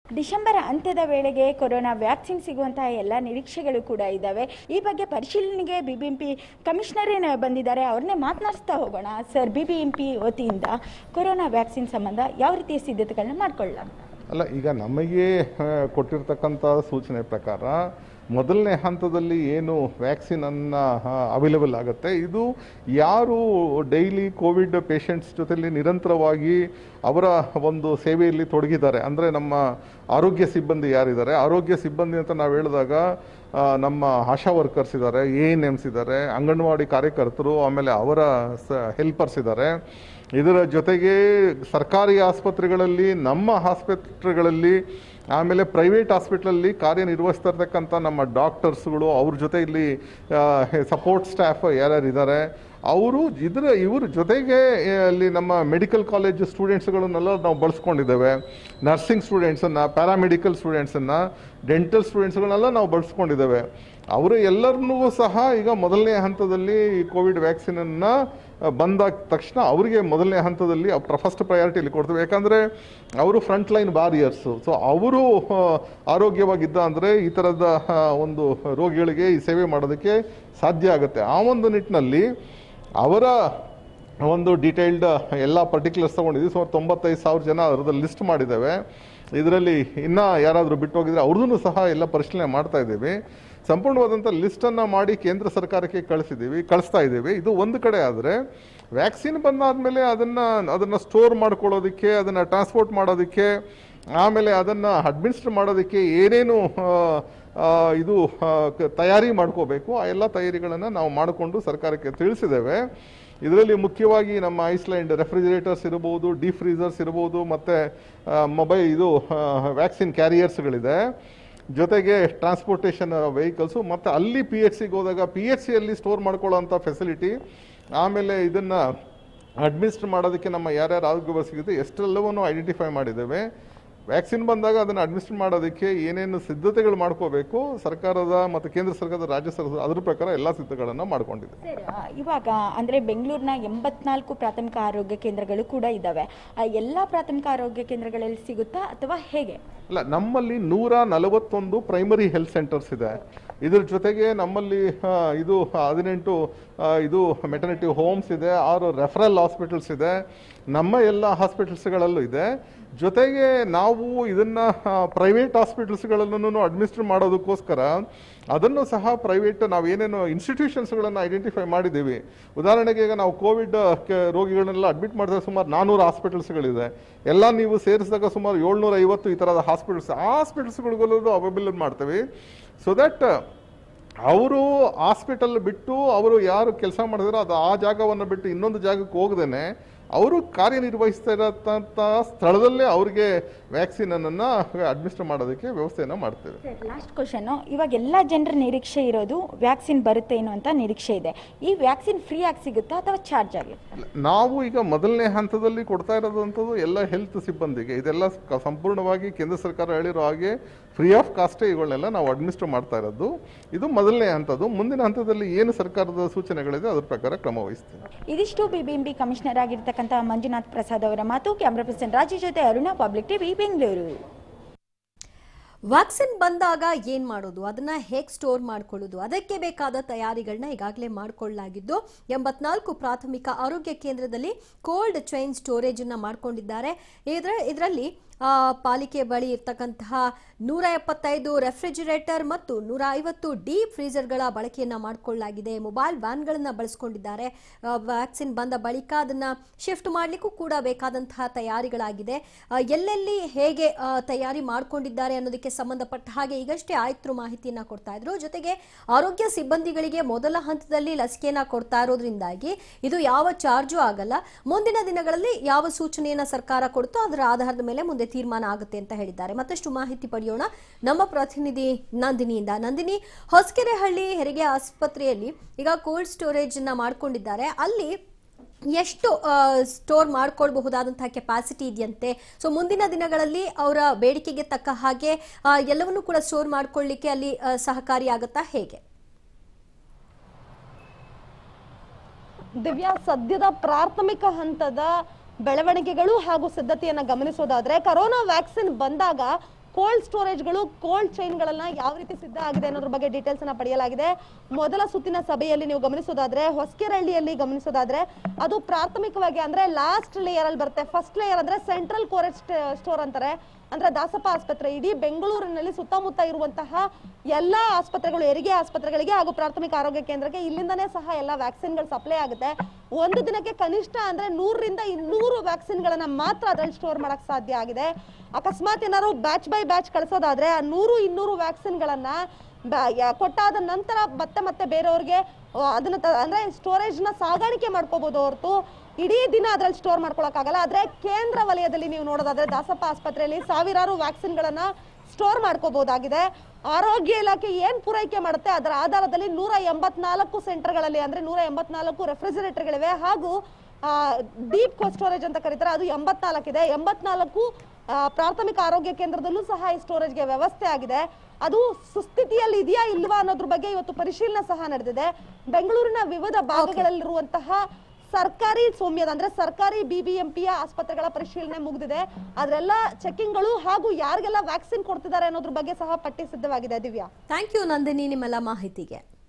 December ಅಂತ್ಯದ ವೇಳೆಗೆ corona vaccine ಸಿಗುವಂತಹ ಎಲ್ಲ ನಿರೀಕ್ಷೆಗಳು ಕೂಡ ಇದ್ದಾವೆ ಈ ಬಗ್ಗೆ ಪರಿಶೀಲನೆಗೆ ಬಿಬಿಎಂಪಿ ಕಮಿಷನರೇ ಬಂದಿದ್ದಾರೆ ಅವ್ರನ್ನೇ ಮಾತನಾಡಿಸ್ತಾ ಹೋಗೋಣ ಸರ್ ಬಿಬಿಎಂಪಿ ವತಿಯಿಂದ ಕೊರೋನಾ ವ್ಯಾಕ್ಸಿನ್ ಸಂಬಂಧ ಯಾವ ರೀತಿಯ ಸಿದ್ಧತೆಗಳನ್ನ ಮಾಡ್ಕೊಳ್ಳೋಣ ಅಲ್ಲ ಈಗ ನಮಗೆ ಆ, ಕೊಟ್ಟಿರ್ತಕ್ಕಂಥ ಸೂಚನೆ ಪ್ರಕಾರ ಮೊದಲನೇ ಹಂತದಲ್ಲಿ ಏನು ವ್ಯಾಕ್ಸಿನನ್ನು ಅವೈಲೇಬಲ್ ಆಗುತ್ತೆ ಇದು ಯಾರು ಡೈಲಿ ಕೋವಿಡ್ ಪೇಷಂಟ್ಸ್ ಜೊತೆಲಿ ನಿರಂತರವಾಗಿ ಅವರ ಒಂದು ಸೇವೆಯಲ್ಲಿ ತೊಡಗಿದ್ದಾರೆ ಅಂದರೆ ನಮ್ಮ ಆರೋಗ್ಯ ಸಿಬ್ಬಂದಿ ಯಾರಿದ್ದಾರೆ ಆರೋಗ್ಯ ಸಿಬ್ಬಂದಿ ಅಂತ ನಾವು ಹೇಳಿದಾಗ ಆ, ನಮ್ಮ ಆಶಾ ವರ್ಕರ್ಸ್ ಇದ್ದಾರೆ ಎ ಎನ್ ಎಮ್ಸ್ ಇದ್ದಾರೆ ಅಂಗನವಾಡಿ ಕಾರ್ಯಕರ್ತರು ಆಮೇಲೆ ಅವರ ಹೆಲ್ಪರ್ಸ್ ಇದ್ದಾರೆ ಇದರ ಜೊತೆಗೆ ಸರ್ಕಾರಿ ಆಸ್ಪತ್ರೆಗಳಲ್ಲಿ ನಮ್ಮ ಆಸ್ಪತ್ರೆಗಳಲ್ಲಿ ಆಮೇಲೆ ಪ್ರೈವೇಟ್ ಹಾಸ್ಪಿಟ್ಲಲ್ಲಿ ಕಾರ್ಯನಿರ್ವಹಿಸ್ತಾ ಇರ್ತಕ್ಕಂಥ ನಮ್ಮ ಡಾಕ್ಟರ್ಸ್ಗಳು ಅವ್ರ ಜೊತೆ ಇಲ್ಲಿ ಸಪೋರ್ಟ್ ಸ್ಟಾಫ್ ಯಾರ್ಯಾರಿದ್ದಾರೆ ಅವರು ಇದರ ಇವ್ರ ಜೊತೆಗೆ ಆ, ಅಲ್ಲಿ ನಮ್ಮ ಮೆಡಿಕಲ್ ಕಾಲೇಜ್ ಸ್ಟೂಡೆಂಟ್ಸ್ಗಳನ್ನೆಲ್ಲ ನಾವು ಬಳಸ್ಕೊಂಡಿದ್ದೇವೆ ನರ್ಸಿಂಗ್ ಸ್ಟೂಡೆಂಟ್ಸನ್ನು ಪ್ಯಾರಾಮೆಡಿಕಲ್ ಸ್ಟೂಡೆಂಟ್ಸನ್ನು ಡೆಂಟಲ್ ಸ್ಟೂಡೆಂಟ್ಸ್ಗಳನ್ನೆಲ್ಲ ನಾವು ಬಳಸ್ಕೊಂಡಿದ್ದೇವೆ ಅವರು ಎಲ್ಲರನ್ನೂ ಸಹ ಈಗ ಮೊದಲನೇ ಹಂತದಲ್ಲಿ ಈ ಕೋವಿಡ್ ವ್ಯಾಕ್ಸಿನನ್ನು ಬಂದಾದ ತಕ್ಷಣ ಅವರಿಗೆ ಮೊದಲನೇ ಹಂತದಲ್ಲಿ ಫಸ್ಟ್ ಪ್ರಯಾರಿಟಿಯಲ್ಲಿ ಕೊಡ್ತೇವೆ ಯಾಕಂದರೆ ಅವರು ಫ್ರಂಟ್ ಲೈನ್ ಬಾರಿಯರ್ಸು ಸೊ ಅವರು ಆ, ಆರೋಗ್ಯವಾಗಿದ್ದ ಅಂದರೆ ಈ ಥರದ ಆ, ಒಂದು ರೋಗಿಗಳಿಗೆ ಈ ಸೇವೆ ಮಾಡೋದಕ್ಕೆ ಸಾಧ್ಯ ಆಗುತ್ತೆ ಆ ಒಂದು ನಿಟ್ಟಿನಲ್ಲಿ ಅವರ ಒಂದು ಡೀಟೇಲ್ಡ್ ಎಲ್ಲ ಪರ್ಟಿಕ್ಯುಲರ್ಸ್ ತೊಗೊಂಡಿದ್ದೀವಿ ಸುಮಾರು ತೊಂಬತ್ತೈದು ಸಾವಿರ ಜನ ಅದರಲ್ಲಿ ಲಿಸ್ಟ್ ಮಾಡಿದ್ದೇವೆ ಇದರಲ್ಲಿ ಇನ್ನೂ ಯಾರಾದರೂ ಬಿಟ್ಟು ಹೋಗಿದ್ರೆ ಅವ್ರದ್ದು ಸಹ ಎಲ್ಲ ಪರಿಶೀಲನೆ ಮಾಡ್ತಾ ಇದ್ದೀವಿ ಸಂಪೂರ್ಣವಾದಂಥ ಲಿಸ್ಟನ್ನು ಮಾಡಿ ಕೇಂದ್ರ ಸರ್ಕಾರಕ್ಕೆ ಕಳಿಸಿದ್ದೀವಿ ಕಳಿಸ್ತಾ ಇದ್ದೀವಿ ಇದು ಒಂದು ಕಡೆ ಆದರೆ ವ್ಯಾಕ್ಸಿನ್ ಬಂದಾದಮೇಲೆ ಅದನ್ನು ಅದನ್ನು ಸ್ಟೋರ್ ಮಾಡ್ಕೊಳ್ಳೋದಕ್ಕೆ ಅದನ್ನು ಟ್ರಾನ್ಸ್ಪೋರ್ಟ್ ಮಾಡೋದಕ್ಕೆ ಆಮೇಲೆ ಅದನ್ನು ಅಡ್ಮಿನಿಸ್ಟ್ರ್ ಮಾಡೋದಕ್ಕೆ ಏನೇನು ಆ, ಆ, ಇದು ಆ, ಕ- ತಯಾರಿ ಮಾಡ್ಕೋಬೇಕು ಆ ಎಲ್ಲ ತಯಾರಿಗಳನ್ನು ನಾವು ಮಾಡಿಕೊಂಡು ಸರ್ಕಾರಕ್ಕೆ ತಿಳಿಸಿದ್ದೇವೆ ಇದರಲ್ಲಿ ಮುಖ್ಯವಾಗಿ ನಮ್ಮ ಐಸ್ಲ್ಯಾಂಡ್ ರೆಫ್ರಿಜಿರೇಟರ್ಸ್ ಇರ್ಬೋದು ಡೀಪ್ ಫ್ರೀಸರ್ಸ್ ಇರ್ಬೋದು ಮತ್ತು ಮೊಬೈಲ್ ಇದು ವ್ಯಾಕ್ಸಿನ್ ಕ್ಯಾರಿಯರ್ಸ್ಗಳಿದೆ ಜೊತೆಗೆ ಟ್ರಾನ್ಸ್ಪೋರ್ಟೇಷನ್ ವೆಹಿಕಲ್ಸು ಮತ್ತು ಅಲ್ಲಿ ಪಿ ಎಚ್ ಸಿಗೆ ಹೋದಾಗ ಪಿ ಎಚ್ ಸಿಯಲ್ಲಿ ಸ್ಟೋರ್ ಮಾಡ್ಕೊಳ್ಳೋಂಥ ಫೆಸಿಲಿಟಿ ಆಮೇಲೆ ಇದನ್ನು ಅಡ್ಮಿನಿಸ್ಟ್ರ್ ಮಾಡೋದಕ್ಕೆ ನಮ್ಮ ಯಾರ್ಯಾರು ಆರೋಗ್ಯ ಸಿಗುತ್ತೆ ಎಷ್ಟೆಲ್ಲವನ್ನು ಐಡೆಂಟಿಫೈ ಮಾಡಿದ್ದೇವೆ ವ್ಯಾಕ್ಸಿನ್ ಬಂದಾಗ ಅದನ್ನು ಅಡ್ಮಿನಿಸ್ಟ್ರ್ ಮಾಡೋದಕ್ಕೆ ಏನೇನು ಸಿದ್ಧತೆಗಳು ಮಾಡ್ಕೋಬೇಕು ಸರ್ಕಾರದ ಮತ್ತು ಕೇಂದ್ರ ಸರ್ಕಾರದ ರಾಜ್ಯ ಸರ್ಕಾರ ಅದ್ರ ಪ್ರಕಾರ ಎಲ್ಲ ಸಿದ್ಧತೆಗಳನ್ನು ಮಾಡ್ಕೊಂಡಿದೆ ಸರ್ ಆ, ಇವಾಗ ಅಂದರೆ ಬೆಂಗಳೂರಿನ ಎಂಬತ್ನಾಲ್ಕು ಪ್ರಾಥಮಿಕ ಆರೋಗ್ಯ ಕೇಂದ್ರಗಳು ಕೂಡ ಇದ್ದಾವೆ ಆ ಎಲ್ಲ ಪ್ರಾಥಮಿಕ ಆರೋಗ್ಯ ಕೇಂದ್ರಗಳಲ್ಲಿ ಸಿಗುತ್ತಾ ಅಥವಾ ಹೇಗೆ ಅಲ್ಲ ನಮ್ಮಲ್ಲಿ ನೂರ ನಲವತ್ತೊಂದು ಪ್ರೈಮರಿ ಹೆಲ್ತ್ ಸೆಂಟರ್ಸ್ ಇದೆ ಇದ್ರ ಜೊತೆಗೆ ನಮ್ಮಲ್ಲಿ ಆ, ಇದು ಹದಿನೆಂಟು ಆ, ಇದು ಮೆಟರ್ನಿಟಿ ಹೋಮ್ಸ್ ಇದೆ ಆರು ರೆಫರಲ್ ಹಾಸ್ಪಿಟಲ್ಸ್ ಇದೆ ನಮ್ಮ ಎಲ್ಲ ಹಾಸ್ಪಿಟಲ್ಸ್ಗಳಲ್ಲೂ ಇದೆ ಜೊತೆಗೆ ನಾವು ಇದನ್ನ ಪ್ರೈವೇಟ್ ಹಾಸ್ಪಿಟಲ್ಸ್ಗಳನ್ನು ಅಡ್ಮಿನಿಸ್ಟ್ರ್ ಮಾಡೋದಕ್ಕೋಸ್ಕರ ಅದನ್ನು ಸಹ ಪ್ರೈವೇಟ್ ನಾವು ಏನೇನು ಇನ್ಸ್ಟಿಟ್ಯೂಷನ್ಸ್ಗಳನ್ನು ಐಡೆಂಟಿಫೈ ಮಾಡಿದ್ದೀವಿ ಉದಾಹರಣೆಗೆ ಈಗ ನಾವು ಕೋವಿಡ್ ರೋಗಿಗಳನ್ನೆಲ್ಲ ಅಡ್ಮಿಟ್ ಮಾಡಿದ್ರೆ ಸುಮಾರು ನಾನ್ನೂರು ಹಾಸ್ಪಿಟಲ್ಸ್ಗಳಿದೆ ಎಲ್ಲ ನೀವು ಸೇರಿಸಿದಾಗ ಸುಮಾರು ಏಳ್ನೂರ ಐವತ್ತು ಈ ಥರದ ಹಾಸ್ಪಿಟಲ್ಸ್ ಆ ಹಾಸ್ಪಿಟಲ್ಸ್ಗಳಿಗೂ ಅವೈಲೇಬಲ್ ಮಾಡ್ತೀವಿ ಸೊ ದಟ್ ಅವರು ಹಾಸ್ಪಿಟಲ್ ಬಿಟ್ಟು ಅವರು ಯಾರು ಕೆಲಸ ಮಾಡಿದ್ರು ಅದು ಆ ಜಾಗವನ್ನು ಬಿಟ್ಟು ಇನ್ನೊಂದು ಜಾಗಕ್ಕೆ ಹೋಗದೇನೆ ಅವರು ಕಾರ್ಯನಿರ್ವಹಿಸ್ತಾ ಇರತಂಥ ಸ್ಥಳದಲ್ಲೇ ಅವ್ರಿಗೆ ವ್ಯಾಕ್ಸಿನನ್ನು ಅಡ್ಮಿನಿಸ್ಟರ್ ಮಾಡೋದಕ್ಕೆ ವ್ಯವಸ್ಥೆಯನ್ನು ಮಾಡ್ತೇವೆ ಸರ್ ಲಾಸ್ಟ್ ಕ್ವಶನು ಇವಾಗ ಎಲ್ಲ ಜನರ ನಿರೀಕ್ಷೆ ಇರೋದು ವ್ಯಾಕ್ಸಿನ್ ಬರುತ್ತೆ ಏನೋ ಅಂತ ನಿರೀಕ್ಷೆ ಇದೆ ಈ ವ್ಯಾಕ್ಸಿನ್ ಫ್ರೀ ಆಗಿ ಸಿಗುತ್ತಾ ಅಥವಾ ಚಾರ್ಜ್ ಆಗುತ್ತೆ ನಾವು ಈಗ ಮೊದಲನೇ ಹಂತದಲ್ಲಿ ಕೊಡ್ತಾ ಇರೋದಂಥದ್ದು ಎಲ್ಲ ಹೆಲ್ತ್ ಸಿಬ್ಬಂದಿಗೆ ಇದೆಲ್ಲ ಕ- ಸಂಪೂರ್ಣವಾಗಿ ಕೇಂದ್ರ ಸರ್ಕಾರ ಹೇಳಿರೋ ಹಾಗೆ ಫ್ರೀ ಆಫ್ ಕಾಸ್ಟೇ ಇವುಗಳನ್ನೆಲ್ಲ ನಾವು ಅಡ್ಮಿನಿಸ್ಟರ್ ಮಾಡ್ತಾ ಇರೋದು ಇದು ಮೊದಲನೇ ಹಂತದ್ದು ಮುಂದಿನ ಹಂತದಲ್ಲಿ ಏನು ಸರ್ಕಾರದ ಸೂಚನೆಗಳಿದೆ ಅದ್ರ ಪ್ರಕಾರ ಕ್ರಮ ವಹಿಸ್ತೀವಿ ಇದಿಷ್ಟು ಬಿಬಿಎಂಪಿ ಕಮಿಷನರ್ ಆಗಿರ್ತಕ್ಕಂಥ ಮಂಜುನಾಥ್ ಪ್ರಸಾದ್ ಅವರ ಮಾತು ಕ್ಯಾಮ್ರಾ ಪರ್ಸನ್ ರಾಜಿ ಜೊತೆ Aruna public TV Bengaluru vaccine ಬಂದಾಗ ಏನ್ ಮಾಡೋದು ಅದನ್ನ ಹೇಗೆ ಸ್ಟೋರ್ ಮಾಡ್ಕೊಳ್ಳೋದು ಅದಕ್ಕೆ ಬೇಕಾದ ತಯಾರಿಗಳನ್ನ ಈಗಾಗಲೇ ಮಾಡಿಕೊಳ್ಳಲಾಗಿದ್ದು ಎಂಬತ್ನಾಲ್ಕು ಪ್ರಾಥಮಿಕ ಆರೋಗ್ಯ ಕೇಂದ್ರದಲ್ಲಿ ಕೋಲ್ಡ್ ಚೈನ್ ಸ್ಟೋರೇಜ್ ಅನ್ನ ಮಾಡ್ಕೊಂಡಿದ್ದಾರೆ ಇದರ ಇದರಲ್ಲಿ ಆ, ಪಾಲಿಕೆ ಬಳಿ ಇರ್ತಕ್ಕಂತಹ ನೂರ ಎಪ್ಪತ್ತೈದು ರೆಫ್ರಿಜಿರೇಟರ್ ಮತ್ತು ನೂರ ಐವತ್ತು ಡೀಪ್ ಫ್ರೀಸರ್ಗಳ ಬಳಕೆಯನ್ನ ಮಾಡಿಕೊಳ್ಳಲಾಗಿದೆ ಮೊಬೈಲ್ ವ್ಯಾನ್ಗಳನ್ನ ಬಳಸ್ಕೊಂಡಿದ್ದಾರೆ ಆ, ವ್ಯಾಕ್ಸಿನ್ ಬಂದ ಬಳಿಕ ಅದನ್ನ ಶಿಫ್ಟ್ ಮಾಡಲಿಕ್ಕೂ ಕೂಡ ಬೇಕಾದಂತಹ ತಯಾರಿಗಳಾಗಿದೆ ಆ, ಎಲ್ಲೆಲ್ಲಿ ಹೇಗೆ ಆ, ತಯಾರಿ ಮಾಡ್ಕೊಂಡಿದ್ದಾರೆ ಅನ್ನೋದಕ್ಕೆ ಸಂಬಂಧಪಟ್ಟ ಹಾಗೆ ಈಗಷ್ಟೇ ಆಯುಕ್ತರು ಮಾಹಿತಿಯನ್ನ ಕೊಡ್ತಾ ಇದ್ರು ಜೊತೆಗೆ ಆರೋಗ್ಯ ಸಿಬ್ಬಂದಿಗಳಿಗೆ ಮೊದಲ ಹಂತದಲ್ಲಿ ಲಸಿಕೆಯನ್ನ ಕೊಡ್ತಾ ಇರೋದ್ರಿಂದಾಗಿ ಇದು ಯಾವ ಚಾರ್ಜು ಆಗಲ್ಲ ಮುಂದಿನ ದಿನಗಳಲ್ಲಿ ಯಾವ ಸೂಚನೆಯನ್ನ ಸರ್ಕಾರ ಕೊಡುತ್ತೋ ಅದರ ಆಧಾರದ ಮೇಲೆ ಮುಂದೆ ತೀರ್ಮಾನ ಆಗುತ್ತೆ ಅಂತ ಹೇಳಿದ್ದಾರೆ ಮತ್ತಷ್ಟು ಮಾಹಿತಿ ಪಡೆಯೋಣ ನಮ್ಮ ಪ್ರತಿನಿಧಿ ನಂದಿನಿಯಿಂದ ನಂದಿನಿ ಹೊಸಕೆರೆಹಳ್ಳಿ ಹೆರಿಗೆ ಆಸ್ಪತ್ರೆಯಲ್ಲಿ ಈಗ ಕೋಲ್ಡ್ ಸ್ಟೋರೇಜ್ ಅನ್ನ ಮಾಡ್ಕೊಂಡಿದ್ದಾರೆ ಅಲ್ಲಿ ಎಷ್ಟು ಸ್ಟೋರ್ ಮಾಡ್ಕೊಳ್ಬಹುದಾದಂತಹ ಕೆಪಾಸಿಟಿ ಇದೆಯಂತೆ ಸೊ ಮುಂದಿನ ದಿನಗಳಲ್ಲಿ ಅವರ ಬೇಡಿಕೆಗೆ ತಕ್ಕ ಹಾಗೆ ಆ, ಎಲ್ಲವನ್ನೂ ಕೂಡ ಸ್ಟೋರ್ ಮಾಡ್ಕೊಳ್ಳಿಕ್ಕೆ ಅಲ್ಲಿ ಆ, ಸಹಕಾರಿಯಾಗುತ್ತಾ ಹೇಗೆ ದಿವ್ಯಾ ಸದ್ಯದ ಪ್ರಾಥಮಿಕ ಹಂತದ ಬೆಳವಣಿಗೆಗಳು ಹಾಗೂ ಸಿದ್ಧತೆಯನ್ನ ಗಮನಿಸೋದಾದ್ರೆ ಕರೋನಾ ವ್ಯಾಕ್ಸಿನ್ ಬಂದಾಗ ಕೋಲ್ಡ್ ಸ್ಟೋರೇಜ್ಗಳು ಕೋಲ್ಡ್ ಚೈನ್ಗಳನ್ನ ಯಾವ ರೀತಿ ಸಿದ್ಧ ಆಗಿದೆ ಅನ್ನೋದ್ರ ಬಗ್ಗೆ ಡೀಟೇಲ್ಸ್ ಅನ್ನ ಪಡೆಯಲಾಗಿದೆ ಮೊದಲ ಸುತ್ತಿನ ಸಭೆಯಲ್ಲಿ ನೀವು ಗಮನಿಸೋದಾದ್ರೆ ಹೊಸಕೆರಳ್ಳಿಯಲ್ಲಿ ಗಮನಿಸೋದಾದ್ರೆ ಅದು ಪ್ರಾಥಮಿಕವಾಗಿ ಅಂದ್ರೆ ಲಾಸ್ಟ್ ಲೇಯರ್ ಅಲ್ಲಿ ಬರುತ್ತೆ ಫಸ್ಟ್ ಲೇಯರ್ ಅಂದ್ರೆ ಸೆಂಟ್ರಲ್ ಕೋರೇಜ್ ಸ್ಟೋರ್ ಅಂತಾರೆ ಅಂದ್ರೆ ದಾಸಪ್ಪ ಆಸ್ಪತ್ರೆ ಇಡೀ ಬೆಂಗಳೂರಿನಲ್ಲಿ ಸುತ್ತಮುತ್ತ ಇರುವಂತಹ ಎಲ್ಲಾ ಆಸ್ಪತ್ರೆಗಳು ಹೆರಿಗೆ ಆಸ್ಪತ್ರೆಗಳಿಗೆ ಹಾಗೂ ಪ್ರಾಥಮಿಕ ಆರೋಗ್ಯ ಕೇಂದ್ರಕ್ಕೆ ಇಲ್ಲಿಂದನೇ ಸಹ ಎಲ್ಲ ವ್ಯಾಕ್ಸಿನ್ಗಳು ಸಪ್ಲೈ ಆಗುತ್ತೆ ಒಂದು ದಿನಕ್ಕೆ ಕನಿಷ್ಠ ಅಂದ್ರೆ ನೂರರಿಂದ ಇನ್ನೂರು ವ್ಯಾಕ್ಸಿನ್ಗಳನ್ನ ಮಾತ್ರ ಅದ್ರಲ್ಲಿ ಸ್ಟೋರ್ ಮಾಡಕ್ ಸಾಧ್ಯ ಆಗಿದೆ ಅಕಸ್ಮಾತ್ ಏನಾದ್ರು ಬ್ಯಾಚ್ ಬೈ ಬ್ಯಾಚ್ ಕಳಿಸೋದಾದ್ರೆ ಆ ನೂರು ಇನ್ನೂರು ವ್ಯಾಕ್ಸಿನ್ಗಳನ್ನ ಬ- ಯ- ಕೊಟ್ಟಾದ ನಂತರ ಮತ್ತೆ ಮತ್ತೆ ಬೇರೆಯವ್ರಿಗೆ ಆ, ಅದನ್ನ ತ- ಅಂದ್ರೆ ಸ್ಟೋರೇಜ್ ನ ಸಾಗಾಣಿಕೆ ಮಾಡ್ಕೋಬಹುದು ಹೊರತು ಇಡೀ ದಿನ ಅದ್ರಲ್ಲಿ ಸ್ಟೋರ್ ಮಾಡ್ಕೊಳಕ್ಕಾಗಲ್ಲ ಆದ್ರೆ ಕೇಂದ್ರ ವಲಯದಲ್ಲಿ ನೀವು ನೋಡೋದಾದ್ರೆ ದಾಸಪ್ಪ ಆಸ್ಪತ್ರೆಯಲ್ಲಿ ಸಾವಿರಾರು ವ್ಯಾಕ್ಸಿನ್ಗಳನ್ನ ಸ್ಟೋರ್ ಮಾಡ್ಕೋಬಹುದಾಗಿದೆ ಆರೋಗ್ಯ ಇಲಾಖೆ ಏನ್ ಪೂರೈಕೆ ಮಾಡುತ್ತೆ ಅದರ ಆಧಾರದಲ್ಲಿ ನೂರ ಎಂಬತ್ನಾಲ್ಕು ಸೆಂಟರ್ಗಳಲ್ಲಿ ಅಂದ್ರೆ ನೂರ ಎಂಬತ್ನಾಲ್ಕು ರೆಫ್ರಿಜರೇಟರ್ಗಳಿವೆ ಹಾಗೂ ಡೀಪ್ ಸ್ಟೋರೇಜ್ ಅಂತ ಕರೀತಾರೆ ಅದು ಎಂಬತ್ನಾಲ್ಕಿದೆ ಎಂಬತ್ನಾಲ್ಕು ಆ, ಪ್ರಾಥಮಿಕ ಆರೋಗ್ಯ ಕೇಂದ್ರದಲ್ಲೂ ಸಹ ಈ ಸ್ಟೋರೇಜ್ಗೆ ವ್ಯವಸ್ಥೆ ಆಗಿದೆ ಅದು ಸುಸ್ಥಿತಿಯಲ್ಲಿ ಇದೆಯಾ ಇಲ್ವಾ ಅನ್ನೋದ್ರ ಬಗ್ಗೆ ಇವತ್ತು ಪರಿಶೀಲನೆ ಸಹ ನಡೆದಿದೆ ಬೆಂಗಳೂರಿನ ವಿವಿಧ ಭಾಗಗಳಲ್ಲಿರುವಂತಹ ಸರ್ಕಾರಿ ಸೌಮ್ಯದ ಅಂದ್ರೆ ಸರ್ಕಾರಿ ಬಿಬಿಎಂಪಿಯ ಆಸ್ಪತ್ರೆಗಳ ಪರಿಶೀಲನೆ ಮುಗಿದಿದೆ ಅದರೆಲ್ಲ ಚೆಕಿಂಗ್ಗಳು ಹಾಗೂ ಯಾರಿಗೆಲ್ಲ ವ್ಯಾಕ್ಸಿನ್ ಕೊಡ್ತಿದ್ದಾರೆ ಅನ್ನೋದ್ರ ಬಗ್ಗೆ ಸಹ ಪಟ್ಟಿ ಸಿದ್ಧವಾಗಿದೆ ದಿವ್ಯಾ ಥ್ಯಾಂಕ್ ಯು ನಂದಿನಿ ನಿಮ್ಮೆಲ್ಲ ಮಾಹಿತಿಗೆ